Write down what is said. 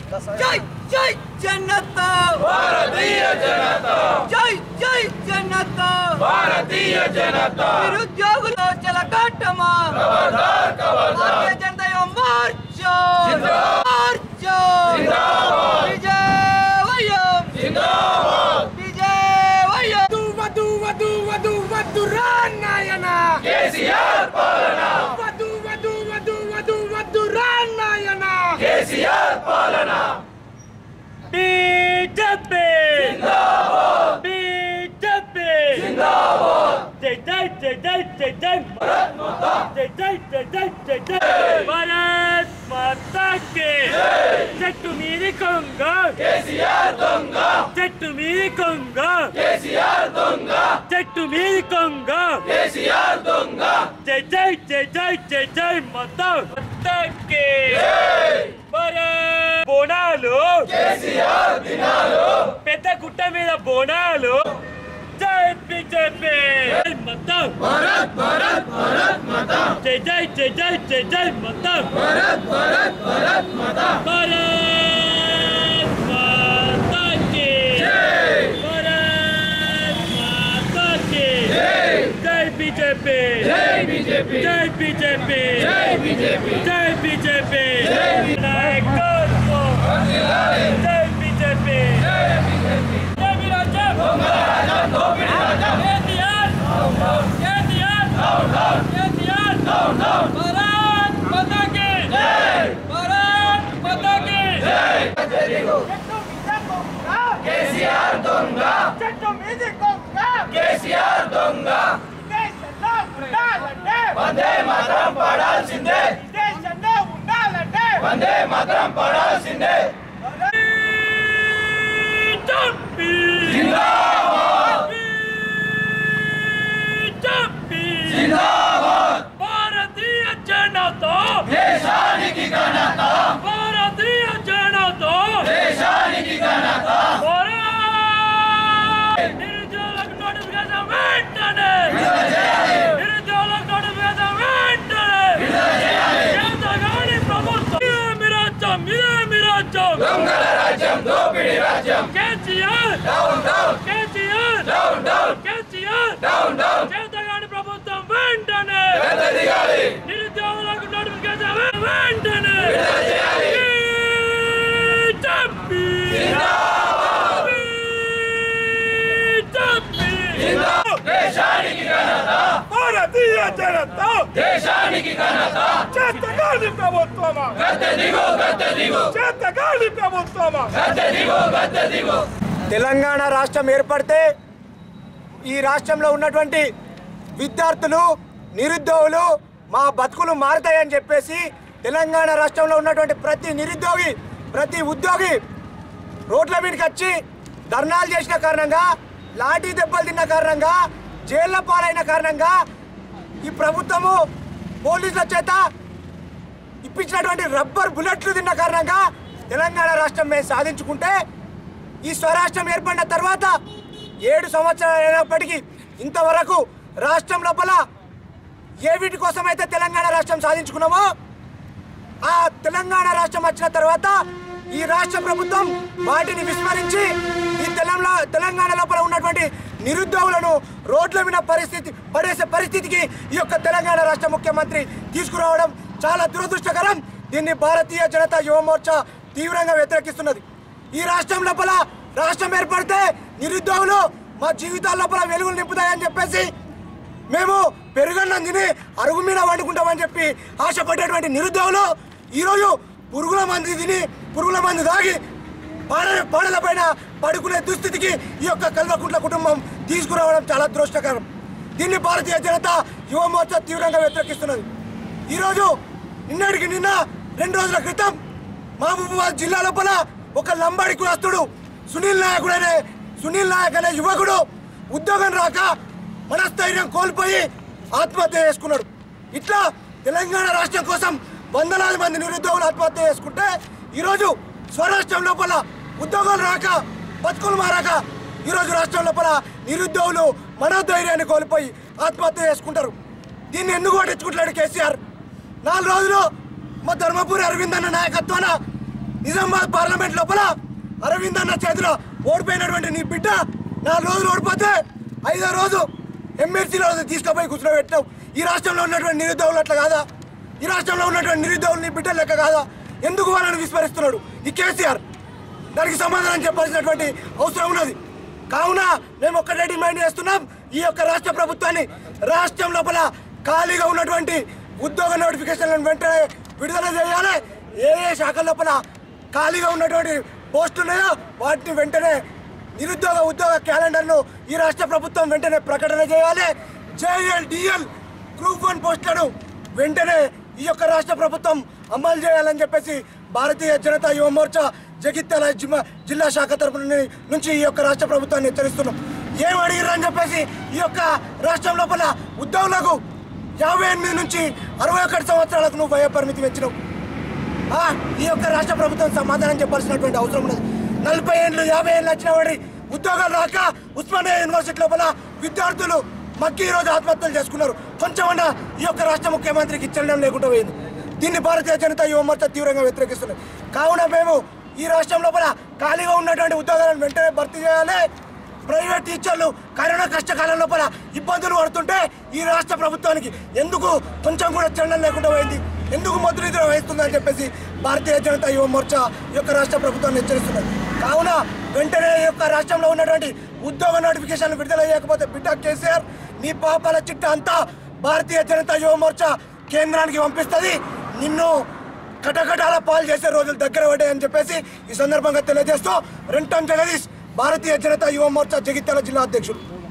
జై జై జనతా భారతీయ జనతా జై జై జనతా భారతీయ జనతా నిరుద్యోగులు చెలకట్టమా ఖబర్దార్ ఖబర్దార్ భారతీయ జనతా యువ మోర్చా జిందాబాద్. మోర్చా జిందాబాద్ విజయవయం జిందాబాద్ విజయవయం వధు వధు వధు వధు రానాయన కేసీఆర్ పాలన వధు వధు వధు వధు వధు రానాయన కేసీఆర్ పాలన బీజేపీ జిందాబాద్ బీజేపీ జిందాబాద్ జై జై జై జై జై జై భారత్ మాతా జై జై జై జై జై జై భారత్ మాతా కి చెట్టు మీది కొంగ కేసీఆర్ దొంగ చెట్టు మీది కొంగ కేసీఆర్ దొంగ చెట్టు మీది కొంగ కేసీఆర్ దొంగ జై జై జై జై జై జై మాతా మాతా కి భారత్ బోనాలు కేసీఆర్ దినాలు పెద్ద గుట్ట మీద బోనాలు జై బీజేపీ జై మాతా భారత్ భారత్ భారత్ మాతా జై జై జై జై జై జై మాతా భారత్ భారత్ భారత్ మాతా భారత్ మాతా కి జై భారత్ మాతా కి జై జై బీజేపీ జై బీజేపీ జై బీజేపీ జై బీజేపీ జై బీజేపీ జై బీ- నాయకత్వం వర్ధిల్లాలి. జై బీజేపీ జై బీజేపీ జై బీరాజం దొంగల రాజా దోపిడీ రాజా KTR KTR down down KTR down down Bharat Mata కి జై భారత్ మాతా కి జై చెట్టు మీద కొంగ కేసీఆర్ దొంగ చెట్టు మీద కొంగ కేసీఆర్ దొంగ దేశంలో ఉండాలంటే వందే మాత్రం పడాల్సిందే దేశంలో ఉండాలంటే వందే మాత్రం పడాల్సిందే బీజేపీ జిందాబాద్ బీజేపీ జిందాబాద్ భారతీయ జనతా దేశానికి ఘనత భారతీయ జనతా దేశానికి ఘనత భారత్ నిరుద్యోగులకు నోటిఫికేషన్ వెంటనే విడుదల చేయాలి నిరుద్యోగులకు నోటిఫికేషన్ వెంటనే విడుదల చేయాలి ఎంతగాని ప్రభుత్వం ఇదేమి రాజ్యం ఇదేమి రాజ్యం దొంగల రాజ్యం దోపిడీ రాజ్యం KCR down down KCR down down KCR down down చేతగాని ప్రభుత్వం వెంటనే పెద్ద దిగాలి నిరుద్యోగులకు నోటిఫికేషన్ వెంటనే విడుదల చేయాలి బీజేపీ జిందాబాద్ బీజేపీ జిందాబాద్ దేశానికి ఘనత భారతీయ జనతా దేశానికి ఘనత చేతగాని ప్రభుత్వమా గద్దె దిగు గద్దె దిగు చేతగాని ప్రభుత్వమా గద్దె దిగు గద్దె దిగు తెలంగాణ రాష్ట్రం ఏర్పడితే ఈ రాష్ట్రంలో ఉన్నటువంటి విద్యార్థులు నిరుద్యోగులు మా బతుకులు మారుతాయని చెప్పేసి తెలంగాణ రాష్ట్రంలో ఉన్నటువంటి ప్రతి నిరుద్యోగి ప్రతి ఉద్యోగి రోడ్ల మీదకి వచ్చి ధర్నాలు చేసిన కారణంగా లాఠీ దెబ్బలు తిన్న కారణంగా జైళ్ల పాలైన కారణంగా ఈ ప్రభుత్వము పోలీసుల చేత ఇప్పించినటువంటి రబ్బర్ బుల్లెట్లు తిన్న కారణంగా తెలంగాణ రాష్ట్రం మేము సాధించుకుంటే ఈ స్వరాష్ట్రం ఏర్పడిన తర్వాత ఏడు సంవత్సరాలు అయినప్పటికీ ఇంతవరకు రాష్ట్రం లోపల ఏ వీటి కోసం అయితే తెలంగాణ రాష్ట్రం సాధించుకున్నామో ఆ తెలంగాణ రాష్ట్రం వచ్చిన తర్వాత ఈ రాష్ట్ర ప్రభుత్వం వాటిని విస్మరించి ఈ తెలంగాణ తెలంగాణ లోపల ఉన్నటువంటి నిరుద్యోగులను రోడ్ల మీద పరిస్థితి పడేసే పరిస్థితికి ఈ యొక్క తెలంగాణ రాష్ట్ర ముఖ్యమంత్రి తీసుకురావడం చాలా దురదృష్టకరం దీన్ని భారతీయ జనతా యువ మోర్చా తీవ్రంగా వ్యతిరేకిస్తున్నది ఈ రాష్ట్రం లోపల రాష్ట్రం ఏర్పడితే నిరుద్యోగులు మా జీవితాల లోపల వెలుగులు నింపుతాయని చెప్పేసి మేము పెరుగన్నం తిని అరుగు మీద వండుకుంటామని చెప్పి ఆశపడేటువంటి నిరుద్యోగులు ఈరోజు పురుగుల మంది తిని పురుగుల మంది తాగి పాడ పాడల పైన పడుకునే దుస్థితికి ఈ యొక్క కల్వకుంట్ల కుటుంబం తీసుకురావడం చాలా దురదృష్టకరం దీన్ని భారతీయ జనతా యువ మోర్చా తీవ్రంగా వ్యతిరేకిస్తున్నది ఈరోజు నిన్నటికి నిన్న రెండు రోజుల క్రితం మహబూబాబాద్ జిల్లా లోపల ఒక లంబాడి కులస్తుడు సునీల్ నాయకుడు అనే సునీల్ నాయక్ అనే యువకుడు ఉద్యోగం రాక మనస్థైర్యం కోల్పోయి ఆత్మహత్య చేసుకున్నాడు ఇట్లా తెలంగాణ రాష్ట్రం కోసం వందలాది మంది నిరుద్యోగులు ఆత్మహత్య చేసుకుంటే ఈరోజు స్వరాష్ట్రం లోపల ఉద్యోగాలు రాక బతుకులు మారాక ఈరోజు రాష్ట్రం లోపల నిరుద్యోగులు మనోధైర్యాన్ని కోల్పోయి ఆత్మహత్య చేసుకుంటారు దీన్ని ఎందుకు పట్టించుకుంటున్నాడు కేసీఆర్ నాలుగు రోజులు మా ధర్మపురి అరవింద్ అన్న నాయకత్వాన నిజామాబాద్ పార్లమెంట్ లోపల అరవింద్ అన్న చేతిలో ఓడిపోయినటువంటి నీ బిడ్డ నాలుగు రోజులు ఓడిపోతే ఐదో రోజు ఎమ్మెల్సీలో తీసుకుపోయి కూర్చోబెట్టావు ఈ రాష్ట్రంలో ఉన్నటువంటి నిరుద్యోగులు అట్లా కాదా ఈ రాష్ట్రంలో ఉన్నటువంటి నిరుద్యోగులు నీ బిడ్డలు లెక్క కాదా ఎందుకు వాళ్ళని విస్మరిస్తున్నాడు ఈ కేసీఆర్ దానికి సమాధానం చెప్పాల్సినటువంటి అవసరం ఉన్నది కావున మేము ఒక్కటే డిమాండ్ చేస్తున్నాం ఈ యొక్క రాష్ట్ర ప్రభుత్వాన్ని రాష్ట్రం లోపల ఖాళీగా ఉన్నటువంటి ఉద్యోగ నోటిఫికేషన్లను వెంటనే విడుదల చేయాలి ఏ ఏ శాఖల లోపల ఖాళీగా ఉన్నటువంటి పోస్టులు ఉన్నాయో వాటిని వెంటనే నిరుద్యోగ ఉద్యోగ క్యాలెండర్ను ఈ రాష్ట్ర ప్రభుత్వం వెంటనే ప్రకటన చేయాలి జేఎల్ డిఎల్ గ్రూప్ వన్ పోస్టులను వెంటనే ఈ యొక్క రాష్ట్ర ప్రభుత్వం అమలు చేయాలని చెప్పేసి భారతీయ జనతా యువ మోర్చా జగిత్యాల జిల్లా జిల్లా శాఖ తరపున ని- నుంచి ఈ యొక్క రాష్ట్ర ప్రభుత్వాన్ని హెచ్చరిస్తున్నాం ఏం అడిగిర్రు అని చెప్పేసి ఈ యొక్క రాష్ట్రం లోపల ఉద్యోగులకు యాభై ఎనిమిది నుంచి అరవై ఒకటి సంవత్సరాలకు నువ్వు వయో పరిమితి పెంచినావు ఆ, ఈ యొక్క రాష్ట్ర ప్రభుత్వం సమాధానం చెప్పాల్సినటువంటి అవసరం ఉన్నది నలభై ఏళ్ళు యాభై ఏళ్ళు వచ్చిన వాడి ఉద్యోగాలు రాక ఉస్మానియా యూనివర్సిటీ లోపల విద్యార్థులు మగ్గి ఈ రోజు ఆత్మహత్యలు చేసుకున్నారు కొంచెమన్నా ఈ యొక్క రాష్ట్ర ముఖ్యమంత్రికి ఇచ్చడం లేకుండా పోయింది దీన్ని భారతీయ జనతా యువ మోర్చా తీవ్రంగా వ్యతిరేకిస్తున్నది కావున మేము ఈ రాష్ట్రం లోపల ఖాళీగా ఉన్నటువంటి ఉద్యోగాలను వెంటనే భర్తీ చేయాలి ప్రైవేట్ టీచర్లు కరోనా కష్టకాలం లోపల ఇబ్బందులు పడుతుంటే ఈ రాష్ట్ర ప్రభుత్వానికి ఎందుకు కొంచెం కూడా చండం లేకుండా పోయింది ఎందుకు ముద్రిద్ర వహిస్తుందని చెప్పేసి భారతీయ జనతా యువ మోర్చా ఈ యొక్క రాష్ట్ర ప్రభుత్వాన్ని హెచ్చరిస్తున్నది కావున వెంటనే ఈ యొక్క రాష్ట్రంలో ఉన్నటువంటి ఉద్యోగ నోటిఫికేషన్లు విడుదల చేయకపోతే బిడ్డ కేసీఆర్ నీ పాపాల చిట్ట అంతా భారతీయ జనతా యువ మోర్చా కేంద్రానికి పంపిస్తుంది నిన్ను కటకటాల పాలు చేసే రోజులు దగ్గర పడ్డాయని చెప్పేసి ఈ సందర్భంగా తెలియజేస్తూ రెంటం జగదీష్ భారతీయ జనతా యువ మోర్చా జగిత్యాల జిల్లా అధ్యక్షుడు